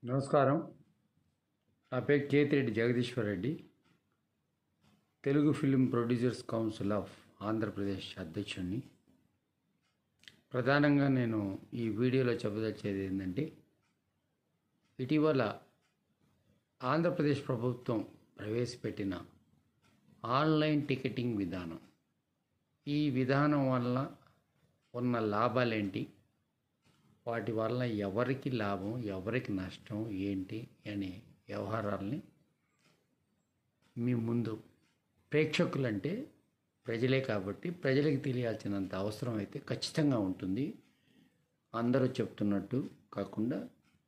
నమస్కారం నా పేరు Ketireddy Jagadishwar Reddy Telugu film producers council of Andhra Pradesh అధ్యక్షుడిని ప్రధానంగా నేను ఈ వీడియోలో చెప్పదలిచేది ఏంటంటే ఇటీవల ఆంధ్రప్రదేశ్ ప్రభుత్వం ప్రవేశపెట్టిన ఆన్లైన్ టికెటింగ్ విధానం ఈ విధానం వల్ల ఉన్న లాభాలేంటి వాటి వల్ల ఎవరికి లాభం ఎవరికి నష్టం ఏంటి అనే వ్యవహారాలని మీ ముందు ప్రేక్షకులంటే ప్రజలే కాబట్టి ప్రజలకు తెలియాల్సినంత అవసరం అయితే ఖచ్చితంగా ఉంటుంది అందరూ చెప్తున్నట్టు కాకుండా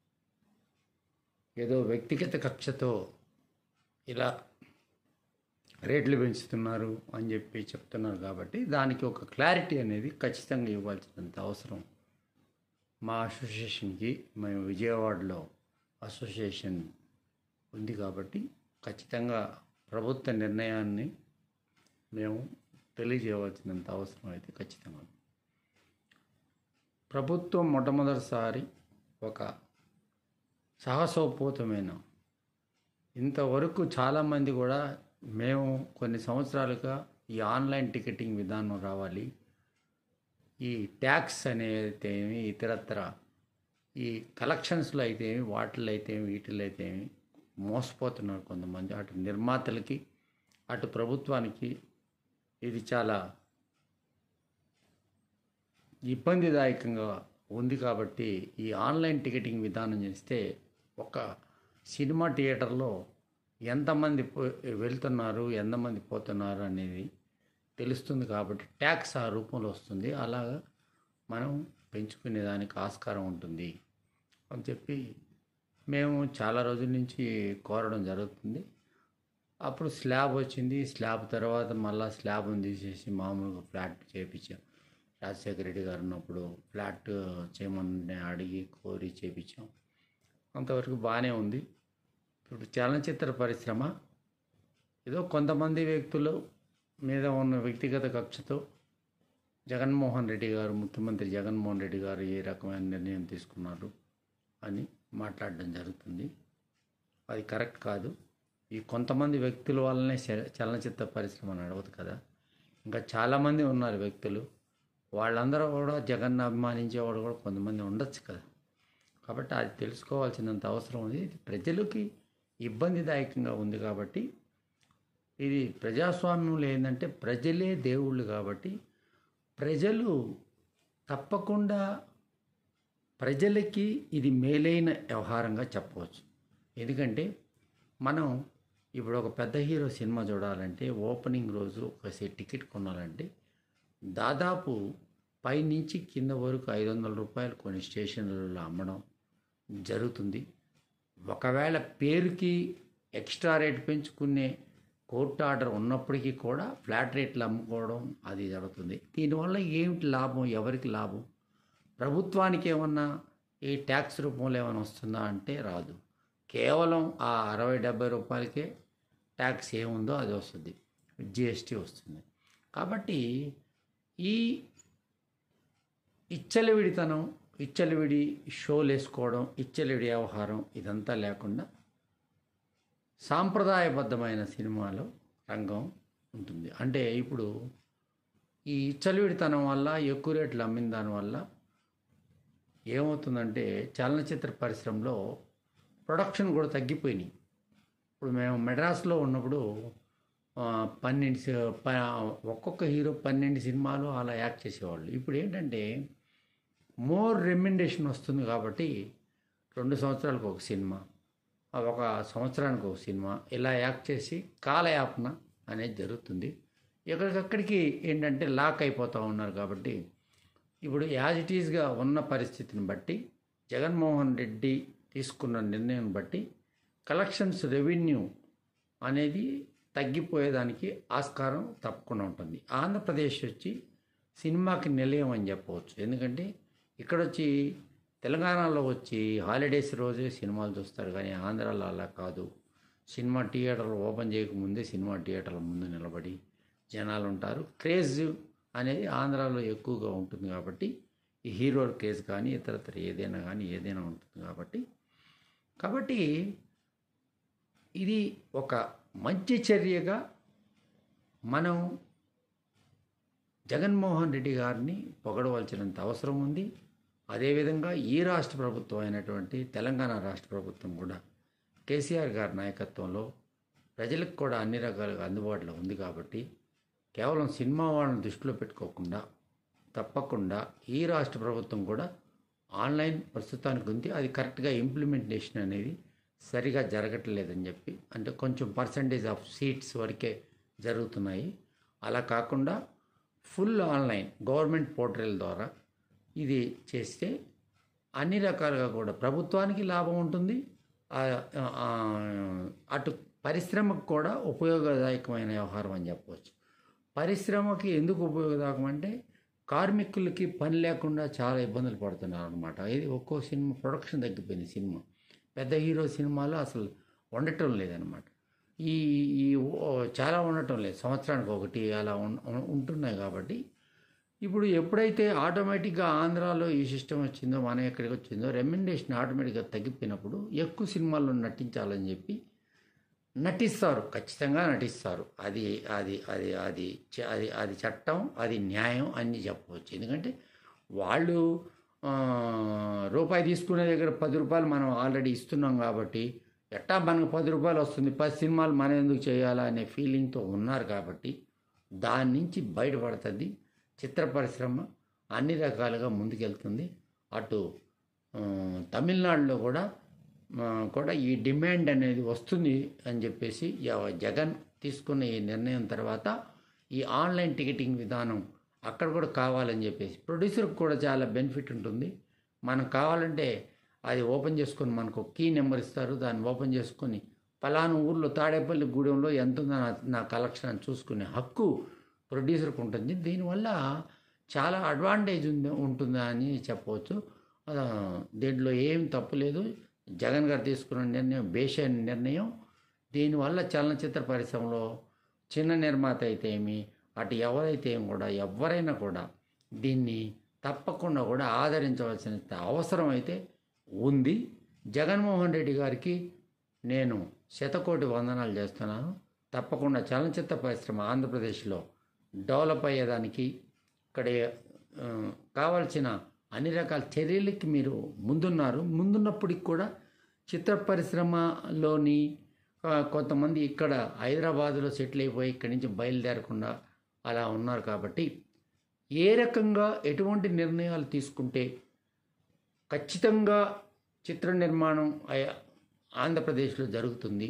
ఏదో వ్యక్తిగత కక్షతో ఇలా రేట్లు పెంచుతున్నారు అని చెప్పి చెప్తున్నారు కాబట్టి దానికి ఒక క్లారిటీ అనేది ఖచ్చితంగా ఇవ్వాల్సినంత అవసరం మా అసోసియేషన్కి మేము విజయవాడలో అసోసియేషన్ ఉంది కాబట్టి ఖచ్చితంగా ప్రభుత్వ నిర్ణయాన్ని మేము తెలియజేయవలసినంత అవసరం అయితే ఖచ్చితంగా ఉంది. ప్రభుత్వం మొట్టమొదటిసారి ఒక సాహసోపూతమైన ఇంతవరకు చాలామంది కూడా మేము కొన్ని సంవత్సరాలుగా ఈ ఆన్లైన్ టికెటింగ్ విధానం రావాలి ఈ ట్యాక్స్ అనేది ఏమి ఇతరత్ర ఈ కలెక్షన్స్లో అయితే ఏమి వాటిల్లో అయితే ఏమి వీటిల్లో అయితే ఏమి మోసపోతున్నారు కొంతమంది అటు నిర్మాతలకి అటు ప్రభుత్వానికి ఇది చాలా ఇబ్బందిదాయకంగా ఉంది కాబట్టి ఈ ఆన్లైన్ టికెటింగ్ విధానం చేస్తే ఒక సినిమా థియేటర్లో ఎంతమంది పో- వెళ్తున్నారు ఎంతమంది పోతున్నారు అనేది తెలుస్తుంది కాబట్టి ట్యాక్స్ ఆ రూపంలో వస్తుంది అలాగా మనం పెంచుకునే దానికి ఆస్కారం ఉంటుంది అని చెప్పి మేము చాలా రోజుల నుంచి కోరడం జరుగుతుంది అప్పుడు స్లాబ్ వచ్చింది స్లాబ్ తర్వాత మళ్ళీ స్లాబ్ని తీసేసి మామూలుగా ఫ్లాట్ చేయించాం రాజశేఖర రెడ్డి గారు ఉన్నప్పుడు ఫ్లాట్ చేయమని అడిగి కోరి చేయించాం అంతవరకు బాగానే ఉంది ఇప్పుడు చలనచిత్ర పరిశ్రమ ఏదో కొంతమంది వ్యక్తులు మీద ఉన్న వ్యక్తిగత కక్షతో జగన్మోహన్ రెడ్డి గారు ముఖ్యమంత్రి జగన్మోహన్ రెడ్డి గారు ఏ రకమైన నిర్ణయం తీసుకున్నారు అని మాట్లాడడం జరుగుతుంది అది కరెక్ట్ కాదు ఈ కొంతమంది వ్యక్తుల వల్లనే చల- చలనచిత్ర పరిశ్రమ నడవదు కదా ఇంకా చాలామంది ఉన్నారు వ్యక్తులు వాళ్ళందరూ కూడా జగన్ అభిమానించేవాడు కూడా కొంతమంది ఉండొచ్చు కదా కాబట్టి అది తెలుసుకోవాల్సినంత అవసరం ఉంది ఇది ప్రజలకి ఇబ్బందిదాయకంగా ఉంది కాబట్టి ఇది ప్రజాస్వామ్యంలో ఏంటంటే ప్రజలే దేవుళ్ళు కాబట్టి ప్రజలు తప్పకుండా ప్రజలకి ఇది మేలైన వ్యవహారంగా చెప్పవచ్చు ఎందుకంటే మనం ఇప్పుడు ఒక పెద్ద హీరో సినిమా చూడాలంటే ఓపెనింగ్ రోజు ఒక సెట్ టికెట్ కొనాలంటే దాదాపు పైనుంచి కింద వరకు ఐదు వందల రూపాయలు కొన్ని స్టేషన్లలో అమ్మడం జరుగుతుంది ఒకవేళ పేరుకి ఎక్స్ట్రా రేట్ పెంచుకునే కోర్టు ఆర్డర్ ఉన్నప్పటికీ కూడా ఫ్లాట్ రేట్లు అమ్ముకోవడం అది జరుగుతుంది దీనివల్ల ఏమిటి లాభం ఎవరికి లాభం ప్రభుత్వానికి ఏమన్నా ఈ ట్యాక్స్ రూపంలో ఏమైనా వస్తుందా అంటే రాదు కేవలం ఆ అరవై డెబ్బై రూపాయలకే ట్యాక్స్ ఏముందో అది వస్తుంది జిఎస్టీ వస్తుంది కాబట్టి ఈ ఇచ్చలవిడితనం ఇచ్చలవిడి షోలు వేసుకోవడం ఇచ్చలవిడి వ్యవహారం ఇదంతా లేకుండా సాంప్రదాయబద్ధమైన సినిమాలో రంగం ఉంటుంది అంటే ఇప్పుడు ఈ ఇచ్చలవిడితనం వల్ల ఎక్కువ రేట్లు అమ్మిన దానివల్ల ఏమవుతుందంటే చలనచిత్ర పరిశ్రమలో ప్రొడక్షన్ కూడా తగ్గిపోయినాయి ఇప్పుడు మేము మెడ్రాస్లో ఉన్నప్పుడు ఆ, పన్నెండు సి- ప- ఒక్కొక్క హీరో పన్నెండు సినిమాలు అలా యాక్ట్ చేసేవాళ్ళు ఇప్పుడు ఏంటంటే మోర్ రెమ్యుండేషన్ వస్తుంది కాబట్టి రెండు సంవత్సరాలకు ఒక సినిమా ఆ ఒక సంవత్సరానికి ఒక సినిమా ఇలా యాక్ట్ చేసి కాలయాపన అనేది జరుగుతుంది ఎక్కడికక్కడికి ఏంటంటే లాక్ అయిపోతూ ఉన్నారు కాబట్టి ఇప్పుడు యాజ్ ఇట్ ఈజ్గా ఉన్న పరిస్థితిని బట్టి జగన్మోహన్ రెడ్డి తీసుకున్న నిర్ణయం బట్టి కలెక్షన్స్ రెవెన్యూ అనేది తగ్గిపోయేదానికి ఆస్కారం తప్పకుండా ఉంటుంది ఆంధ్రప్రదేశ్ వచ్చి సినిమాకి నిలయం అని చెప్పవచ్చు ఎందుకంటే ఇక్కడ వచ్చి తెలంగాణలో వచ్చి హాలిడేస్ రోజే సినిమాలు చూస్తారు కానీ ఆంధ్రాలో అలా కాదు సినిమా థియేటర్లు ఓపెన్ చేయకముందే సినిమా థియేటర్ల ముందు నిలబడి జనాలు ఉంటారు క్రేజ్ అనేది ఆంధ్రాలో ఎక్కువగా ఉంటుంది కాబట్టి ఈ హీరో క్రేజ్ కానీ ఇతరత్ర ఏదైనా కానీ ఏదైనా ఉంటుంది కాబట్టి కాబట్టి ఇది ఒక మంచి చర్యగా మనం జగన్మోహన్ రెడ్డి గారిని పొగడవలసినంత అవసరం ఉంది అదేవిధంగా ఈ రాష్ట్ర ప్రభుత్వం అయినటువంటి తెలంగాణ రాష్ట్ర ప్రభుత్వం కూడా కేసీఆర్ గారి నాయకత్వంలో ప్రజలకు కూడా అన్ని రకాలుగా అందుబాటులో ఉంది కాబట్టి కేవలం సినిమా వాళ్ళని దృష్టిలో పెట్టుకోకుండా తప్పకుండా ఈ రాష్ట్ర ప్రభుత్వం కూడా ఆన్లైన్ ప్రస్తుతానికి ఉంది అది కరెక్ట్గా ఇంప్లిమెంటేషన్ అనేది సరిగా జరగట్లేదని చెప్పి అంటే కొంచెం పర్సంటేజ్ ఆఫ్ సీట్స్ వరకే జరుగుతున్నాయి అలా కాకుండా ఫుల్ ఆన్లైన్ గవర్నమెంట్ పోర్టల్ ద్వారా ఇది చేస్తే అన్ని రకాలుగా కూడా ప్రభుత్వానికి లాభం ఉంటుంది ఆ- ఆ, అటు పరిశ్రమకు కూడా ఉపయోగదాయకమైన వ్యవహారం అని చెప్పవచ్చు పరిశ్రమకి ఎందుకు ఉపయోగదాయకం అంటే కార్మికులకి పని లేకుండా చాలా ఇబ్బందులు పడుతున్నారు అనమాట ఇది ఒక్కో సినిమా ప్రొడక్షన్ తగ్గిపోయింది సినిమా పెద్ద హీరో సినిమాలు అసలు ఉండటం లేదనమాట ఈ ఈ ఓ- చాలా ఉండటం లేదు సంవత్సరానికి ఒకటి అలా ఉన్- ఉన్- ఉంటున్నాయి కాబట్టి ఇప్పుడు ఎప్పుడైతే ఆటోమేటిక్గా ఆంధ్రాలో ఈ సిస్టమ్ వచ్చిందో మనం ఎక్కడికి వచ్చిందో రెమ్యునరేషన్ ఆటోమేటిక్గా తగ్గిపోయినప్పుడు ఎక్కువ సినిమాల్లో నటించాలని చెప్పి నటిస్తారు ఖచ్చితంగా నటిస్తారు అది అది అది అది చ- అది అది చట్టం అది న్యాయం అని చెప్పవచ్చు ఎందుకంటే వాళ్ళు ఆ, రూపాయి తీసుకునే దగ్గర పది రూపాయలు మనం ఆల్రెడీ ఇస్తున్నాం కాబట్టి ఎట్టా మనకు పది రూపాయలు వస్తుంది పది సినిమాలు మనం ఎందుకు చేయాలా అనే ఫీలింగ్తో ఉన్నారు కాబట్టి దాని నుంచి బయటపడుతుంది చిత్ర పరిశ్రమ అన్ని రకాలుగా ముందుకెళ్తుంది అటు ఆ, తమిళనాడులో కూడా ఆ, కూడా ఈ డిమాండ్ అనేది వస్తుంది అని చెప్పేసి ఎవ- జగన్ తీసుకున్న ఈ నిర్ణయం తర్వాత ఈ ఆన్లైన్ టికెటింగ్ విధానం అక్కడ కూడా కావాలని చెప్పేసి ప్రొడ్యూసర్కి కూడా చాలా బెనిఫిట్ ఉంటుంది మనకు కావాలంటే అది ఓపెన్ చేసుకొని మనకు కీ నెంబర్ ఇస్తారు దాన్ని ఓపెన్ చేసుకొని పలానా ఊర్లో తాడేపల్లి గూడెంలో ఎంత ఉందో నా నా కలెక్షన్ అని చూసుకునే హక్కు ప్రొడ్యూసర్కి ఉంటుంది దీనివల్ల చాలా అడ్వాంటేజ్ ఉంది ఉంటుందా అని చెప్పవచ్చు ఆ, దీంట్లో ఏం తప్పు లేదు జగన్ గారు తీసుకున్న నిర్ణయం బేషైన నిర్ణయం దీనివల్ల చలనచిత్ర పరిశ్రమలో చిన్న నిర్మాత అయితే ఏమి అటు ఎవరైతే ఏం కూడా ఎవరైనా కూడా దీన్ని తప్పకుండా కూడా ఆదరించవలసిన అవసరం అయితే ఉంది జగన్మోహన్ రెడ్డి గారికి నేను శతకోటి వందనాలు చేస్తున్నాను తప్పకుండా చలనచిత్ర పరిశ్రమ ఆంధ్రప్రదేశ్లో డెవలప్ అయ్యేదానికి ఇక్కడ ఆ, కావాల్సిన అన్ని రకాల చర్యలకి మీరు ముందున్నారు ముందున్నప్పటికి కూడా చిత్ర పరిశ్రమలోని ఆ, కొంతమంది ఇక్కడ హైదరాబాదులో సెటిల్ అయిపోయి ఇక్కడి నుంచి బయలుదేరకుండా అలా ఉన్నారు కాబట్టి ఏ రకంగా ఎటువంటి నిర్ణయాలు తీసుకుంటే ఖచ్చితంగా చిత్ర నిర్మాణం అయ- ఆంధ్రప్రదేశ్లో జరుగుతుంది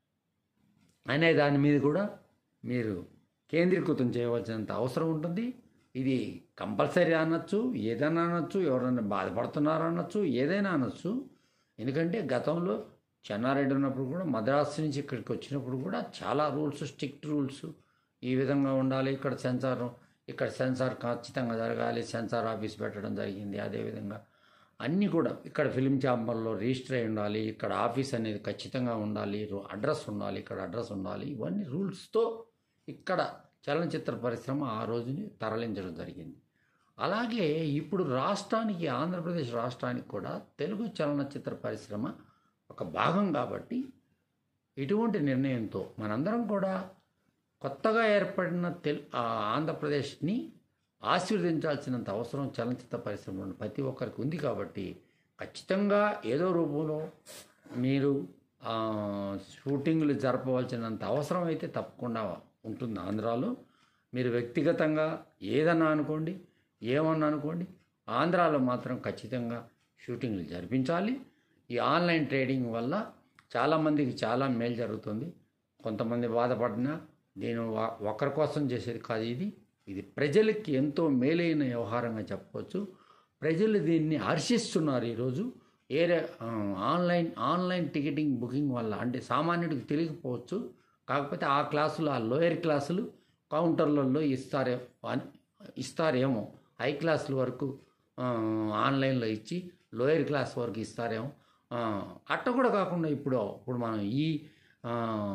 అనే దాని మీద కూడా మీరు కేంద్రీకృతం చేయవలసినంత అవసరం ఉంటుంది ఇది కంపల్సరీ అనొచ్చు ఏదైనా అనొచ్చు ఎవరైనా బాధపడుతున్నారు అనొచ్చు ఏదైనా అనొచ్చు ఎందుకంటే గతంలో చెన్నారెడ్డి ఉన్నప్పుడు కూడా మద్రాసు నుంచి ఇక్కడికి వచ్చినప్పుడు కూడా చాలా రూల్స్ స్ట్రిక్ట్ రూల్స్ ఈ విధంగా ఉండాలి ఇక్కడ సెన్సార్ ఇక్కడ సెన్సార్ ఖచ్చితంగా జరగాలి సెన్సార్ ఆఫీస్ పెట్టడం జరిగింది అదేవిధంగా అన్నీ కూడా ఇక్కడ ఫిలిం ఛాంబర్లో రిజిస్టర్ అయి ఉండాలి ఇక్కడ ఆఫీస్ అనేది ఖచ్చితంగా ఉండాలి రో- అడ్రస్ ఉండాలి ఇక్కడ అడ్రస్ ఉండాలి ఇవన్నీ రూల్స్తో ఇక్కడ చలనచిత్ర పరిశ్రమ ఆ రోజుని తరలించడం జరిగింది అలాగే ఇప్పుడు రాష్ట్రానికి ఆంధ్రప్రదేశ్ రాష్ట్రానికి కూడా తెలుగు చలనచిత్ర పరిశ్రమ ఒక భాగం కాబట్టి ఇటువంటి నిర్ణయంతో మనందరం కూడా కొత్తగా ఏర్పడిన తెల్ ఆ ఆంధ్రప్రదేశ్ని ఆశీర్వదించాల్సినంత అవసరం చలనచిత్ర పరిశ్రమలో ఉన్న ప్రతి ఒక్కరికి ఉంది కాబట్టి ఖచ్చితంగా ఏదో రూపంలో మీరు ఆ, షూటింగ్లు జరపవలసినంత అవసరం అయితే తప్పకుండా ఉంటుంది ఆంధ్రాలో మీరు వ్యక్తిగతంగా ఏదన్నా అనుకోండి ఏమన్నా అనుకోండి ఆంధ్రాలో మాత్రం ఖచ్చితంగా షూటింగ్లు జరిపించాలి ఈ ఆన్లైన్ ట్రేడింగ్ వల్ల చాలామందికి చాలా మేలు జరుగుతుంది కొంతమంది బాధపడినా నేను వా- ఒకరి కోసం చేసేది కాదు ఇది ఇది ప్రజలకి ఎంతో మేలైన వ్యవహారంగా చెప్పవచ్చు ప్రజలు దీన్ని హర్షిస్తున్నారు ఈరోజు ఏరే ఆ, ఆన్లైన్ ఆన్లైన్ టికెటింగ్ బుకింగ్ వల్ల అంటే సామాన్యుడికి తెలియకపోవచ్చు కాకపోతే ఆ క్లాసులు ఆ లోయర్ క్లాసులు కౌంటర్లలో ఇస్తారే అని- ఇస్తారేమో హై క్లాసుల వరకు ఆ, ఆన్లైన్లో ఇచ్చి లోయర్ క్లాస్ వరకు ఇస్తారేమో ఆ, అట్ట కూడా కాకుండా ఇప్పుడు ఇప్పుడు మనం ఈ ఆ,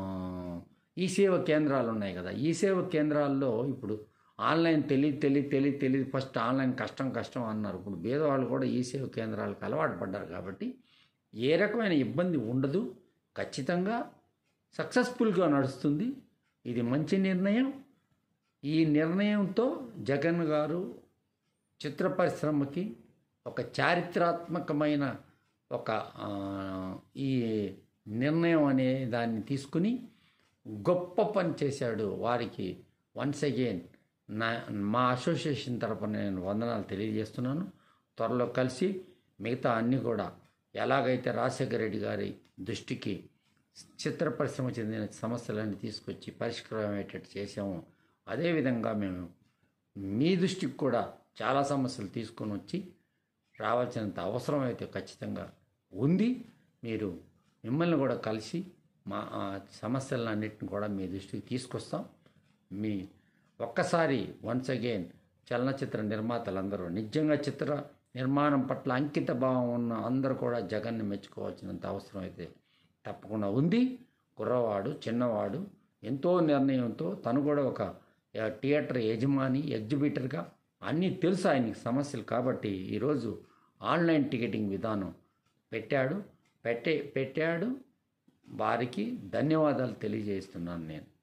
ఈ సేవ కేంద్రాలు ఉన్నాయి కదా ఈ సేవ కేంద్రాల్లో ఇప్పుడు ఆన్లైన్ తెలియదు తెలియదు తెలియదు తెలియదు ఫస్ట్ ఆన్లైన్ కష్టం కష్టం అన్నారు ఇప్పుడు పేదవాళ్ళు కూడా ఈ సేవ కేంద్రాలకు అలవాటు పడ్డారు కాబట్టి ఏ రకమైన ఇబ్బంది ఉండదు ఖచ్చితంగా సక్సెస్ఫుల్గా నడుస్తుంది ఇది మంచి నిర్ణయం ఈ నిర్ణయంతో జగన్ గారు చిత్ర పరిశ్రమకి ఒక చారిత్రాత్మకమైన ఒక ఆ, ఈ నిర్ణయం అనే దాన్ని తీసుకుని గొప్ప పని చేశాడు వారికి వన్స్ అగైన్ నా మా అసోసియేషన్ తరపున నేను వందనాలు తెలియజేస్తున్నాను త్వరలో కలిసి మిగతా అన్నీ కూడా ఎలాగైతే రాజశేఖర రెడ్డి గారి దృష్టికి చిత్ర పరిశ్రమ చెందిన సమస్యలన్నీ తీసుకొచ్చి పరిష్కారం అయ్యేటట్టు చేసాము అదేవిధంగా మేము మీ దృష్టికి కూడా చాలా సమస్యలు తీసుకొని వచ్చి రావాల్సినంత అవసరం అయితే ఖచ్చితంగా ఉంది మీరు మిమ్మల్ని కూడా కలిసి మా ఆ సమస్యలన్నింటిని కూడా మీ దృష్టికి తీసుకొస్తాం మీ ఒక్కసారి వన్స్ అగైన్ చలనచిత్ర నిర్మాతలందరూ నిజంగా చిత్ర నిర్మాణం పట్ల అంకిత భావం ఉన్న అందరూ కూడా జగన్ని మెచ్చుకోవాల్సినంత అవసరం అయితే తప్పకుండా ఉంది కుర్రవాడు చిన్నవాడు ఎంతో నిర్ణయంతో తను కూడా ఒక ఆ, థియేటర్ యజమాని ఎగ్జిబిటర్గా అన్నీ తెలుసు ఆయనకి సమస్యలు కాబట్టి ఈరోజు ఆన్లైన్ టికెటింగ్ విధానం పెట్టాడు పెట్టే పెట్టాడు వారికి ధన్యవాదాలు తెలియజేస్తున్నాను నేను